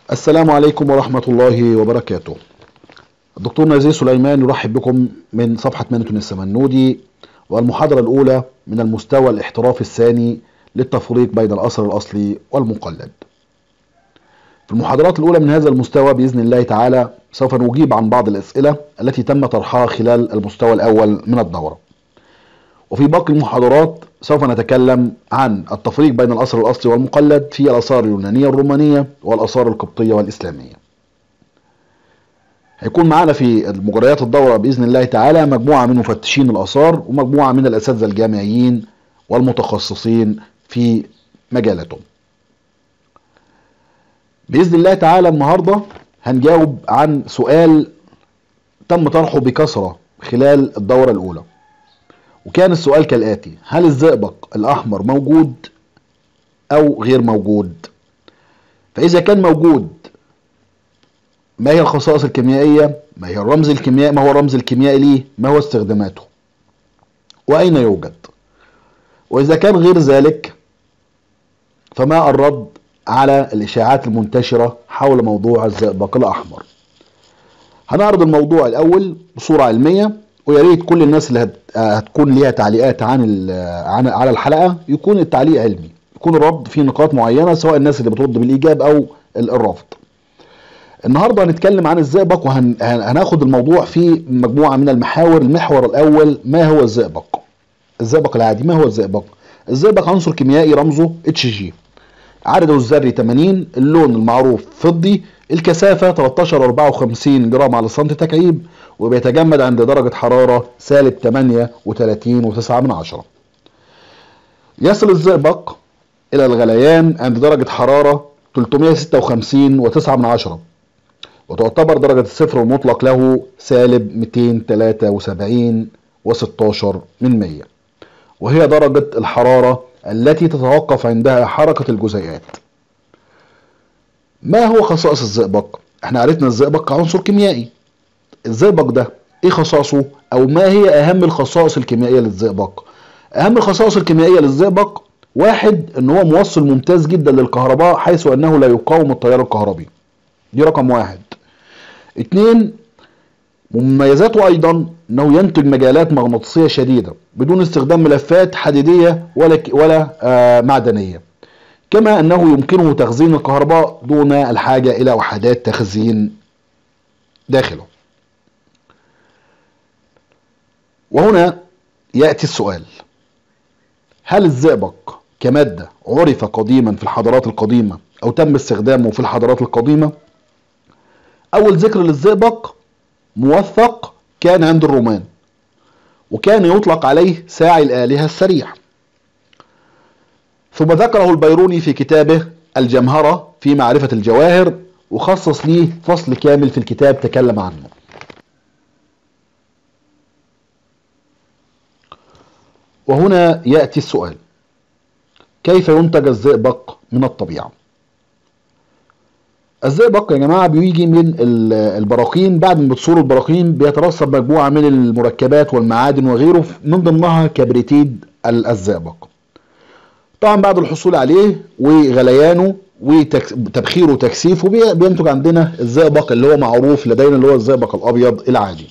السلام عليكم ورحمة الله وبركاته الدكتور نزيه سليمان يرحب بكم من صفحة مانتون السمنودي والمحاضرة الأولى من المستوى الاحترافي الثاني للتفريق بين الأثر الأصلي والمقلد في المحاضرات الأولى من هذا المستوى بإذن الله تعالى سوف نجيب عن بعض الأسئلة التي تم طرحها خلال المستوى الأول من الدورة وفي باقي المحاضرات سوف نتكلم عن التفريق بين الأثر الأصلي والمقلد في الآثار اليونانية الرومانية والآثار القبطية والإسلامية هيكون معانا في مجريات الدورة بإذن الله تعالى مجموعة من مفتشين الآثار ومجموعة من الأساتذة الجامعيين والمتخصصين في مجالاتهم بإذن الله تعالى النهاردة هنجاوب عن سؤال تم طرحه بكثرة خلال الدورة الأولى وكان السؤال كالآتي هل الزئبق الأحمر موجود أو غير موجود فإذا كان موجود ما هي الخصائص الكيميائية ما هي الرمز الكيميائي ما هو الرمز الكيميائي ليه ما هو استخداماته وأين يوجد وإذا كان غير ذلك فما الرد على الإشاعات المنتشرة حول موضوع الزئبق الأحمر هنعرض الموضوع الأول بصورة علمية ويا ريت كل الناس اللي هت... هتكون ليها تعليقات عن ال... عن على الحلقه يكون التعليق علمي يكون الرد في نقاط معينه سواء الناس اللي بترد بالايجاب او الرفض النهارده هنتكلم عن الزئبق وهناخد وهن... الموضوع في مجموعه من المحاور المحور الاول ما هو الزئبق الزئبق العادي ما هو الزئبق الزئبق عنصر كيميائي رمزه اتش جي عدده الذري 80 اللون المعروف فضي الكثافة 13 54 جرام على السنتي تكعيب وبيتجمد عند درجة حرارة سالب 38 و9 من عشرة يصل الزئبق إلى الغليان عند درجة حرارة 356 و9 من عشرة وتعتبر درجة الصفر المطلق له سالب 273 و16 من 100 وهي درجة الحرارة التي تتوقف عندها حركة الجزيئات ما هو خصائص الزئبق احنا عرفنا الزئبق كعنصر كيميائي الزئبق ده ايه خصائصه او ما هي اهم الخصائص الكيميائيه للزئبق اهم الخصائص الكيميائيه للزئبق واحد ان هو موصل ممتاز جدا للكهرباء حيث انه لا يقاوم التيار الكهربي دي رقم واحد اتنين مميزاته ايضا انه ينتج مجالات مغناطيسيه شديده بدون استخدام ملفات حديديه ولا ولا آه معدنيه كما انه يمكنه تخزين الكهرباء دون الحاجه الى وحدات تخزين داخله وهنا ياتي السؤال هل الزئبق كماده عرف قديما في الحضارات القديمه او تم استخدامه في الحضارات القديمه اول ذكر للزئبق موثق كان عند الرومان وكان يطلق عليه ساعي الآلهة السريع ثم ذكره البيروني في كتابه الجمهرة في معرفة الجواهر وخصص ليه فصل كامل في الكتاب تكلم عنه وهنا يأتي السؤال كيف ينتج الزئبق من الطبيعة الزئبق يا جماعة بيجي من البراكين بعد ما بتصور البراكين بيترسب مجموعة من المركبات والمعادن وغيره من ضمنها كبريتيد الزئبق طبعا بعد الحصول عليه وغليانه وتبخيره وتكثيفه بينتج عندنا الزئبق اللي هو معروف لدينا اللي هو الزئبق الابيض العادي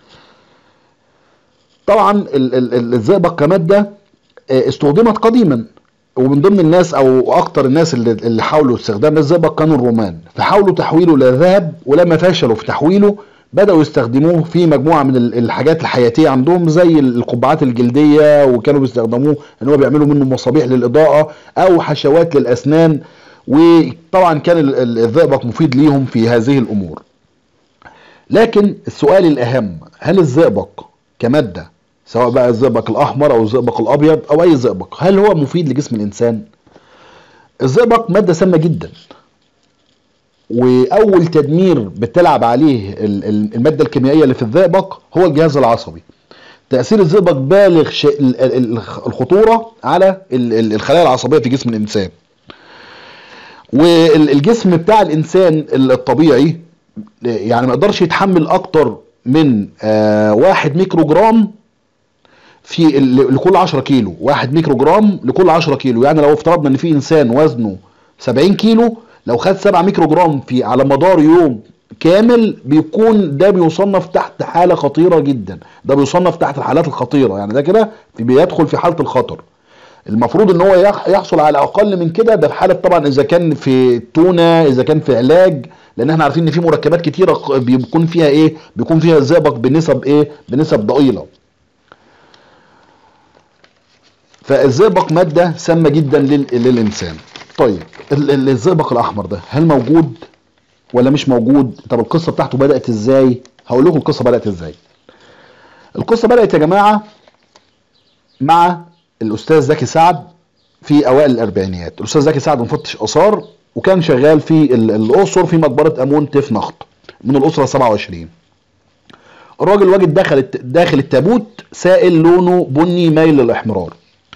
طبعا الزئبق كمادة استخدمت قديما ومن ضمن الناس او اكتر الناس اللي, اللي حاولوا استخدام الزئبق كانوا الرومان فحاولوا تحويله لذهب ولما فشلوا في تحويله بداوا يستخدموه في مجموعه من الحاجات الحياتيه عندهم زي القبعات الجلديه وكانوا بيستخدموه ان هو بيعملوا منه مصابيح للاضاءه او حشوات للاسنان وطبعا كان الزئبق مفيد ليهم في هذه الامور لكن السؤال الاهم هل الزئبق كماده سواء بقى الزئبق الاحمر او الزئبق الابيض او اي زئبق هل هو مفيد لجسم الانسان الزئبق ماده سامه جدا واول تدمير بتلعب عليه الماده الكيميائيه اللي في الزئبق هو الجهاز العصبي تاثير الزئبق بالغ الخطوره على الخلايا العصبيه في جسم الانسان والجسم بتاع الانسان الطبيعي يعني ما يقدرش يتحمل اكتر من واحد ميكرو جرام في لكل 10 كيلو 1 ميكرو جرام لكل 10 كيلو يعني لو افترضنا ان في انسان وزنه 70 كيلو لو خد 7 ميكرو جرام في على مدار يوم كامل بيكون ده بيصنف تحت حاله خطيره جدا ده بيصنف تحت الحالات الخطيره يعني ده كده بيدخل في حاله الخطر المفروض ان هو يح- يحصل على اقل من كده ده في حاله طبعا اذا كان في تونه اذا كان في علاج لان احنا عارفين ان في مركبات كتيره ق- بيكون فيها ايه بيكون فيها زئبق بنسب ايه بنسب ضئيله فالزئبق ماده سامه جدا لل... للانسان طيب ال- ال- الزئبق الاحمر ده هل موجود ولا مش موجود طب القصه بتاعته بدات ازاي هقول لكم القصه بدات ازاي القصه بدات يا جماعه مع الاستاذ زكي سعد في اوائل الاربعينيات الاستاذ زكي سعد مفتش اثار وكان شغال في ال- الاقصر في مقبره امون تف نخط من الاسره 27 الراجل واجد دخل الت- داخل التابوت سائل لونه بني مايل للاحمرار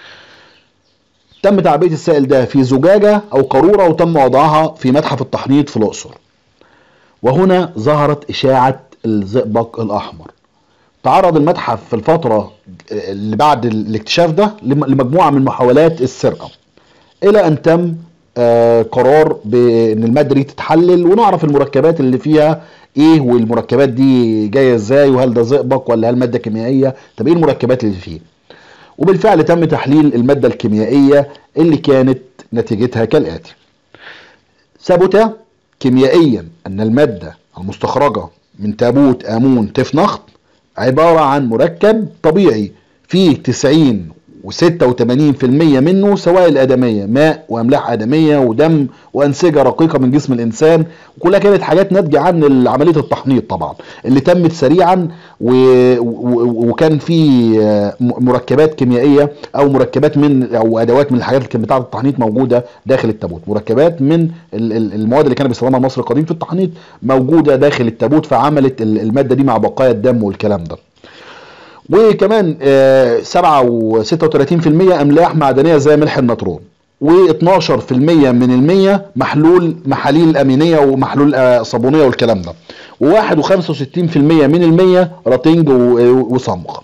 تم تعبئه السائل ده في زجاجه او قاروره وتم وضعها في متحف التحنيط في الاقصر وهنا ظهرت اشاعه الزئبق الاحمر تعرض المتحف في الفترة اللي بعد الاكتشاف ده لم- لمجموعة من محاولات السرقة إلى أن تم آه، قرار بأن المادة دي تتحلل ونعرف المركبات اللي فيها إيه والمركبات دي جاية إزاي وهل ده زئبق ولا هل مادة كيميائية طب إيه المركبات اللي فيه وبالفعل تم تحليل المادة الكيميائية اللي كانت نتيجتها كالآتي ثبت كيميائيا أن المادة المستخرجة من تابوت آمون تف نخط عبارة عن مركب طبيعي فيه 90 و86% منه سوائل آدمية ماء وأملاح آدمية ودم وأنسجة رقيقة من جسم الإنسان وكلها كانت حاجات ناتجة عن عملية التحنيط طبعا اللي تمت سريعا و... و... وكان في آه، م- مركبات كيميائية أو مركبات من أو أدوات من الحاجات اللي كانت بتاعة التحنيط موجودة داخل التابوت مركبات من ال- ال- المواد اللي كان بيستخدمها المصري القديم في التحنيط موجودة داخل التابوت فعملت ال- المادة دي مع بقايا الدم والكلام ده وكمان آه، 7 و36% املاح معدنيه زي ملح النطرون و12% من المية محلول محاليل الامينيه ومحلول آه، صابونيه والكلام ده و1 و65% من المية راتنج و- وصمغ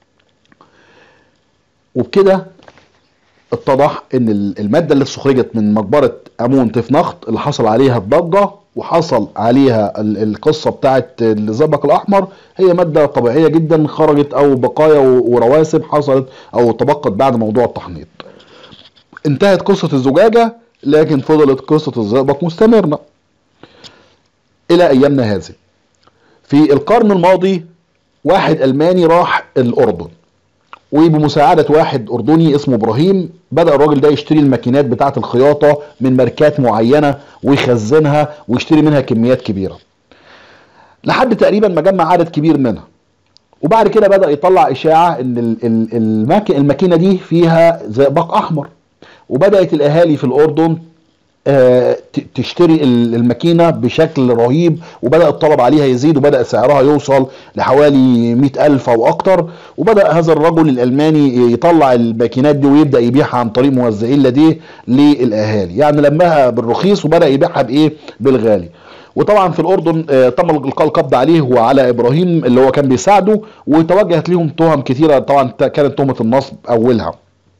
وبكده اتضح ان ال- الماده اللي استخرجت من مقبره امون تف نخط اللي حصل عليها الضجه وحصل عليها ال- القصه بتاعت الزئبق الاحمر هي ماده طبيعيه جدا خرجت او بقايا و- ورواسب حصلت او تبقت بعد موضوع التحنيط انتهت قصه الزجاجه لكن فضلت قصه الزئبق مستمره الى ايامنا هذه في القرن الماضي واحد الماني راح الاردن وبمساعدة واحد أردني اسمه إبراهيم بدأ الراجل ده يشتري الماكينات بتاعة الخياطة من ماركات معينة ويخزنها ويشتري منها كميات كبيرة لحد تقريبا ما جمع عدد كبير منها وبعد كده بدأ يطلع إشاعة إن ال- ال- الماك- الماكينة دي فيها زئبق أحمر وبدأت الأهالي في الأردن آه، ت- تشتري ال- الماكينة بشكل رهيب وبدأ الطلب عليها يزيد وبدأ سعرها يوصل لحوالي مئة ألف أو أكتر وبدأ هذا الرجل الألماني يطلع الماكينات دي ويبدأ يبيعها عن طريق موزعين لديه للأهالي يعني لمها بالرخيص وبدأ يبيعها بإيه بالغالي وطبعا في الاردن آه، تم القاء القبض عليه وعلى ابراهيم اللي هو كان بيساعده وتوجهت ليهم تهم كثيره طبعا كانت تهمه النصب اولها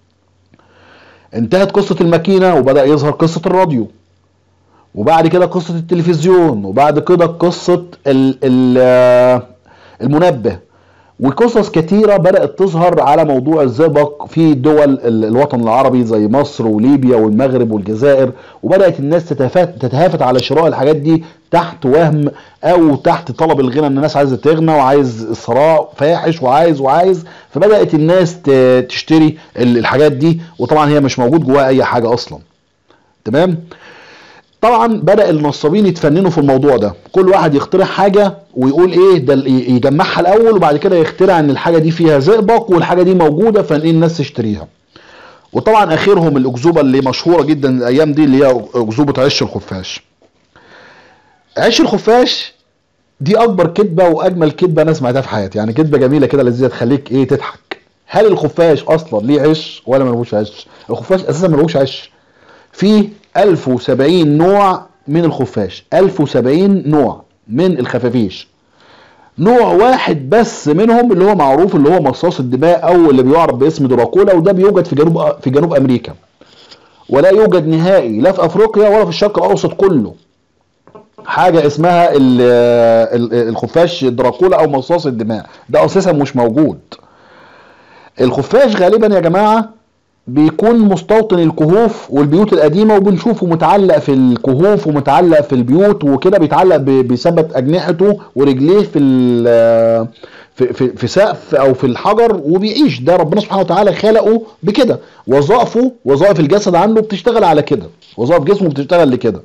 انتهت قصة الماكينة وبدأ يظهر قصة الراديو وبعد كده قصة التلفزيون وبعد كده قصة ال ال آه، المنبه وقصص كتيرة بدأت تظهر على موضوع الزئبق في دول ال- الوطن العربي زي مصر وليبيا والمغرب والجزائر وبدأت الناس تتفات تتهافت على شراء الحاجات دي تحت وهم أو تحت طلب الغنى إن الناس عايزة تغنى وعايز ثراء فاحش وعايز وعايز فبدأت الناس ت- تشتري ال- الحاجات دي وطبعا هي مش موجود جواها أي حاجة أصلا تمام طبعا بدا النصابين يتفننوا في الموضوع ده كل واحد يخترع حاجه ويقول ايه ده ال- يجمعها الاول وبعد كده يخترع ان الحاجه دي فيها زئبق والحاجه دي موجوده فان الناس تشتريها وطبعا اخرهم الاكذوبه اللي مشهوره جدا الايام دي اللي هي اكذوبه عش الخفاش عش الخفاش دي اكبر كذبه واجمل كذبه انا سمعتها في حياتي يعني كذبه جميله كده لذيذه تخليك ايه تضحك هل الخفاش اصلا ليه عش ولا ملهوش عش الخفاش اساسا ملهوش عش في 1070 نوع من الخفاش 1070 نوع من الخفافيش نوع واحد بس منهم اللي هو معروف اللي هو مصاص الدماء او اللي بيعرف باسم دراكولا وده بيوجد في جنوب في جنوب امريكا ولا يوجد نهائي لا في افريقيا ولا في الشرق الاوسط كله حاجه اسمها ال- ال- الخفاش دراكولا او مصاص الدماء ده اساسا مش موجود الخفاش غالبا يا جماعه بيكون مستوطن الكهوف والبيوت القديمه وبنشوفه متعلق في الكهوف ومتعلق في البيوت وكده بيتعلق ب- بثبت اجنحته ورجليه في ال- في في في سقف او في الحجر وبيعيش ده ربنا سبحانه وتعالى خلقه بكده وظائفه وظائف الجسد عنده بتشتغل على كده وظائف جسمه بتشتغل لكده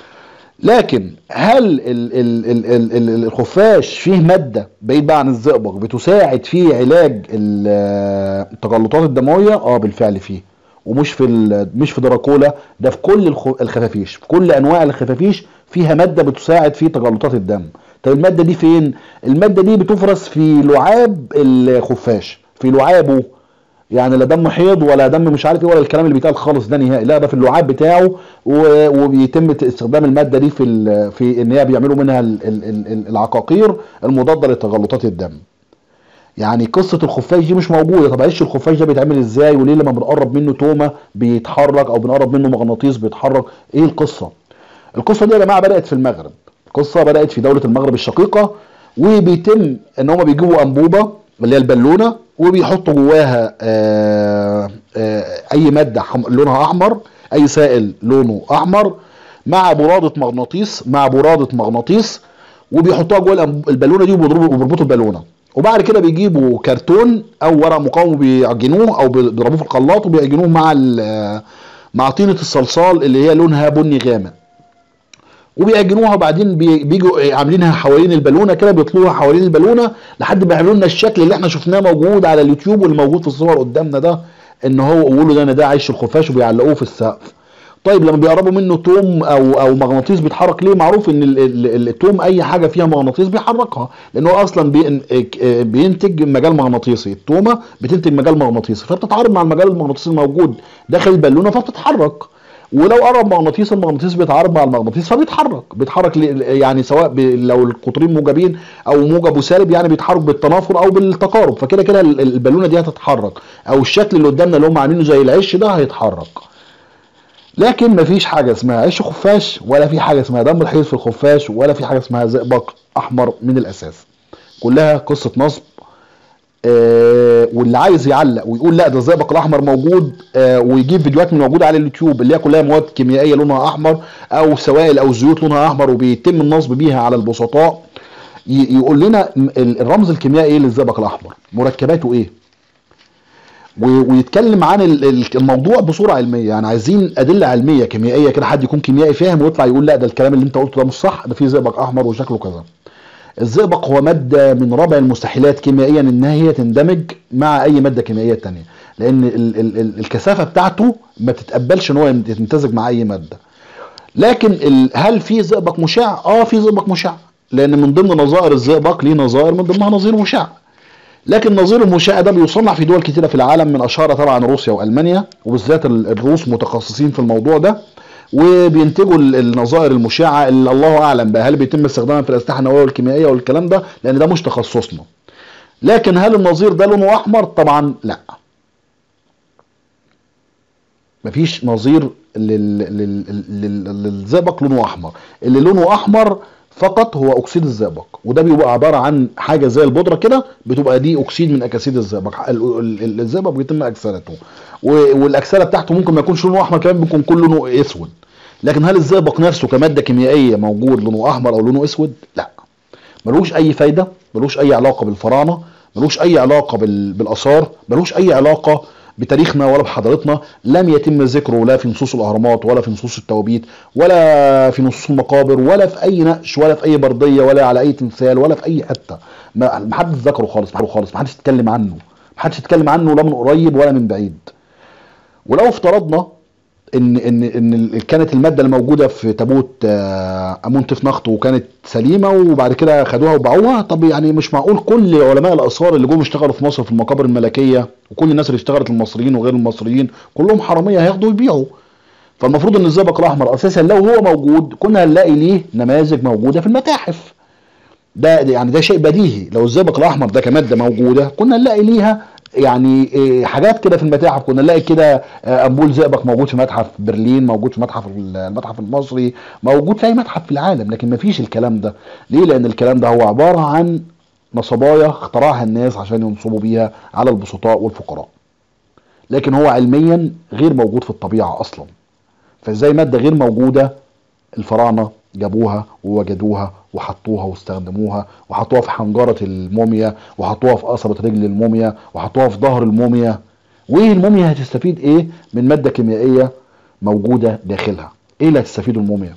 لكن هل ال ال ال ال ال الخفاش فيه مادة بعيد بقى عن الزئبق بتساعد في علاج ال- التجلطات الدموية؟ اه بالفعل فيه ومش في ال- مش في دراكولا ده في كل الخ- الخفافيش في كل انواع الخفافيش فيها مادة بتساعد في تجلطات الدم طب المادة دي فين؟ المادة دي بتفرز في لعاب الخفاش في لعابه يعني لا دم حيض ولا دم مش عارف ايه ولا الكلام اللي بيتقال خالص ده نهائي لا ده في اللعاب بتاعه و- وبيتم استخدام الماده دي في ال- في ان هي بيعملوا منها ال- ال- ال- العقاقير المضاده لتجلطات الدم يعني قصه الخفاش دي مش موجوده طب عيش الخفاش ده بيتعمل ازاي وليه لما بنقرب منه تومه بيتحرك او بنقرب منه مغناطيس بيتحرك ايه القصه القصه دي يا جماعه بدات في المغرب القصه بدات في دوله المغرب الشقيقه وبيتم ان هم بيجيبوا انبوبه اللي هي البالونه وبيحطوا جواها آه، آه، اي ماده حم- لونها احمر اي سائل لونه احمر مع براده مغناطيس مع براده مغناطيس وبيحطوها جوه الأنب- البالونه دي وبيضربوا وبيربطوا البالونه وبعد كده بيجيبوا كرتون او ورق مقاوم وبيعجنوه او بيضربوه في الخلاط وبيعجنوه مع ال- مع طينه الصلصال اللي هي لونها بني غامق وبيعجنوها وبعدين بي- بيجوا عاملينها حوالين البالونه كده بيطلوها حوالين البالونه لحد ما يعملوا لنا الشكل اللي احنا شفناه موجود على اليوتيوب واللي موجود في الصور قدامنا ده ان هو يقولوا ده انا ده عيش الخفاش وبيعلقوه في السقف طيب لما بيقربوا منه توم او او مغناطيس بيتحرك ليه معروف ان ال- ال- التوم اي حاجه فيها مغناطيس بيحركها لان هو اصلا بين- بينتج مجال مغناطيسي التومه بتنتج مجال مغناطيسي فبتتعارض مع المجال المغناطيسي الموجود داخل البالونه فبتتحرك ولو قرب مغناطيس المغناطيس بيتعارض مع المغناطيس فبيتحرك بيتحرك ل- يعني سواء ب- لو القطرين موجبين او موجب وسالب يعني بيتحرك بالتنافر او بالتقارب فكده كده ال- البالونه دي هتتحرك او الشكل اللي قدامنا اللي هم عاملينه زي العش ده هيتحرك لكن مفيش حاجه اسمها عيش خفاش ولا في حاجه اسمها دم الحيض في الخفاش ولا في حاجه اسمها زئبق احمر من الاساس كلها قصه نصب آه واللي عايز يعلق ويقول لا ده الزئبق الاحمر موجود آه ويجيب فيديوهات من موجوده على اليوتيوب اللي هي كلها مواد كيميائيه لونها احمر او سوائل او زيوت لونها احمر وبيتم النصب بيها على البسطاء ي- يقول لنا م- ال- الرمز الكيميائي ايه للزئبق الاحمر مركباته ايه و- ويتكلم عن ال- ال- الموضوع بصوره علميه يعني عايزين ادله علميه كيميائيه كده حد يكون كيميائي فاهم ويطلع يقول لا ده الكلام اللي انت قلته ده مش صح ده فيه زئبق احمر وشكله كذا الزئبق هو مادة من ربع المستحيلات كيميائيا انها هي تندمج مع اي مادة كيميائية تانية لان ال ال ال الكثافة بتاعته ما تتقبلش ان هو يتمتزج مع اي مادة لكن ال هل في زئبق مشع؟ اه في زئبق مشع لان من ضمن نظائر الزئبق ليه نظائر من ضمنها نظير مشع لكن نظير المشع ده بيصنع في دول كتيرة في العالم من اشهرها طبعا روسيا والمانيا وبالذات ال- الروس متخصصين في الموضوع ده وبينتجوا ال- النظائر المشعه اللي الله اعلم بقى هل بيتم استخدامها في الاسلحه النوويه والكيميائيه والكلام ده لان ده مش تخصصنا لكن هل النظير ده لونه احمر طبعا لا مفيش نظير لل- لل- لل- للزئبق لونه احمر اللي لونه احمر فقط هو اكسيد الزئبق وده بيبقى عباره عن حاجه زي البودره كده بتبقى دي اكسيد من اكاسيد الزئبق ال- ال- ال- الزئبق بيتم اكسالته و- والاكسله بتاعته ممكن ما يكونش لونه احمر كمان بيكون كله لونه اسود لكن هل الزئبق نفسه كماده كيميائيه موجود لونه احمر او لونه اسود لا ملوش اي فايده ملوش اي علاقه بالفراعنه ملوش اي علاقه بال- بالاثار ملوش اي علاقه بتاريخنا ولا بحضارتنا لم يتم ذكره لا في نصوص الاهرامات ولا في نصوص التوابيت ولا في نصوص المقابر ولا في اي نقش ولا في اي برديه ولا على اي تمثال ولا في اي حته ما ما حدش ذكره خالص ما خالص ما حدش اتكلم عنه ما حدش اتكلم عنه لا من قريب ولا من بعيد ولو افترضنا ان ان ان ال- كانت الماده اللي موجوده في تابوت آه، امونتف نخط وكانت سليمه وبعد كده خدوها وباعوها طب يعني مش معقول كل علماء الاثار اللي جم اشتغلوا في مصر في المقابر الملكيه وكل الناس اللي اشتغلت المصريين وغير المصريين كلهم حراميه هياخدوا ويبيعوا فالمفروض ان الزئبق الاحمر اساسا لو هو موجود كنا هنلاقي ليه نماذج موجوده في المتاحف ده ده يعني ده شيء بديهي لو الزئبق الاحمر ده كماده موجوده كنا نلاقي ليها يعني إيه، حاجات كده في المتاحف كنا نلاقي كده آه، انبول زئبق موجود في متحف برلين موجود في متحف المتحف المصري موجود في اي متحف في العالم لكن مفيش الكلام ده ليه لان الكلام ده هو عباره عن نصبايا اخترعها الناس عشان ينصبوا بيها على البسطاء والفقراء لكن هو علميا غير موجود في الطبيعه اصلا فازاي ماده غير موجوده الفراعنه جابوها ووجدوها وحطوها واستخدموها وحطوها في حنجره الموميا وحطوها في قصبه رجل الموميا وحطوها في ظهر الموميا وايه الموميا هتستفيد ايه من ماده كيميائيه موجوده داخلها ايه اللي هتستفيده الموميا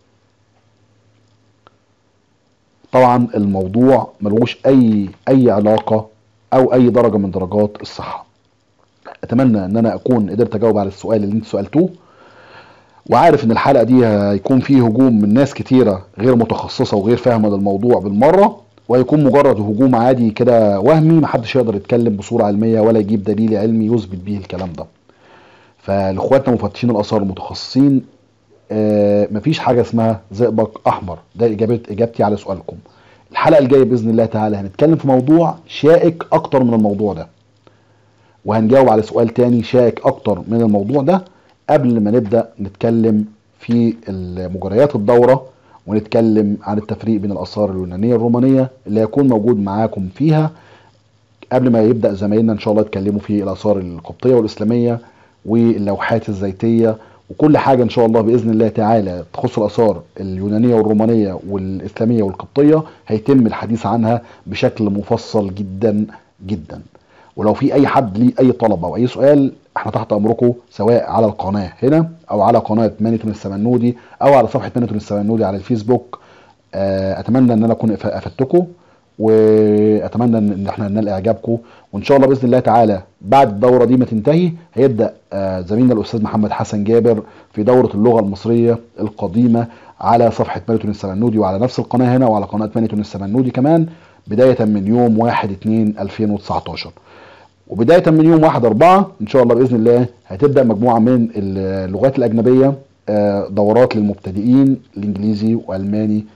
طبعا الموضوع ملوش اي اي علاقه او اي درجه من درجات الصحه اتمنى ان انا اكون قدرت اجاوب على السؤال اللي انت سالتوه وعارف ان الحلقه دي هيكون فيه هجوم من ناس كتيره غير متخصصه وغير فاهمه للموضوع بالمره وهيكون مجرد هجوم عادي كده وهمي محدش يقدر يتكلم بصوره علميه ولا يجيب دليل علمي يثبت بيه الكلام ده فلاخواتنا مفتشين الاثار المتخصصين آه مفيش حاجه اسمها زئبق احمر ده اجابه اجابتي على سؤالكم الحلقه الجايه باذن الله تعالى هنتكلم في موضوع شائك اكتر من الموضوع ده وهنجاوب على سؤال تاني شائك اكتر من الموضوع ده قبل ما نبدا نتكلم في مجريات الدوره ونتكلم عن التفريق بين الاثار اليونانيه الرومانيه اللي هيكون موجود معاكم فيها قبل ما يبدا زمايلنا ان شاء الله يتكلموا في الاثار القبطيه والاسلاميه واللوحات الزيتيه وكل حاجه ان شاء الله باذن الله تعالى تخص الاثار اليونانيه والرومانيه والاسلاميه والقبطيه هيتم الحديث عنها بشكل مفصل جدا جدا ولو في اي حد ليه اي طلب او اي سؤال احنا تحت امركم سواء على القناه هنا او على قناه مانيتون السمنودي او على صفحه مانيتون السمنودي على الفيسبوك آه، اتمنى ان انا اكون افدتكم واتمنى ان احنا ننال اعجابكم وان شاء الله باذن الله تعالى بعد الدوره دي ما تنتهي هيبدا آه، زميلنا الاستاذ محمد حسن جابر في دوره اللغه المصريه القديمه على صفحه مانيتون السمنودي وعلى نفس القناه هنا وعلى قناه مانيتون السمنودي كمان بدايه من يوم 1 2 2019 وبدايه من يوم 1 4 ان شاء الله باذن الله هتبدا مجموعه من اللغات الاجنبيه آه، دورات للمبتدئين الانجليزي والماني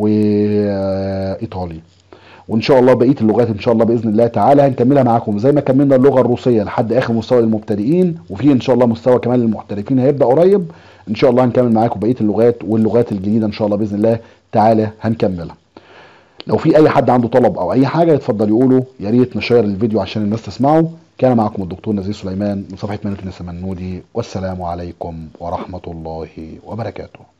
وايطالي وان شاء الله بقيه اللغات ان شاء الله باذن الله تعالى هنكملها معاكم زي ما كملنا اللغه الروسيه لحد اخر مستوى للمبتدئين وفي ان شاء الله مستوى كمان للمحترفين هيبدا قريب ان شاء الله هنكمل معاكم بقيه اللغات واللغات الجديده ان شاء الله باذن الله تعالى هنكملها لو في اي حد عنده طلب او اي حاجه يتفضل يقوله يا ريت نشير الفيديو عشان الناس تسمعه كان معكم الدكتور نزيه سليمان من صفحه منة السمنودي والسلام عليكم ورحمه الله وبركاته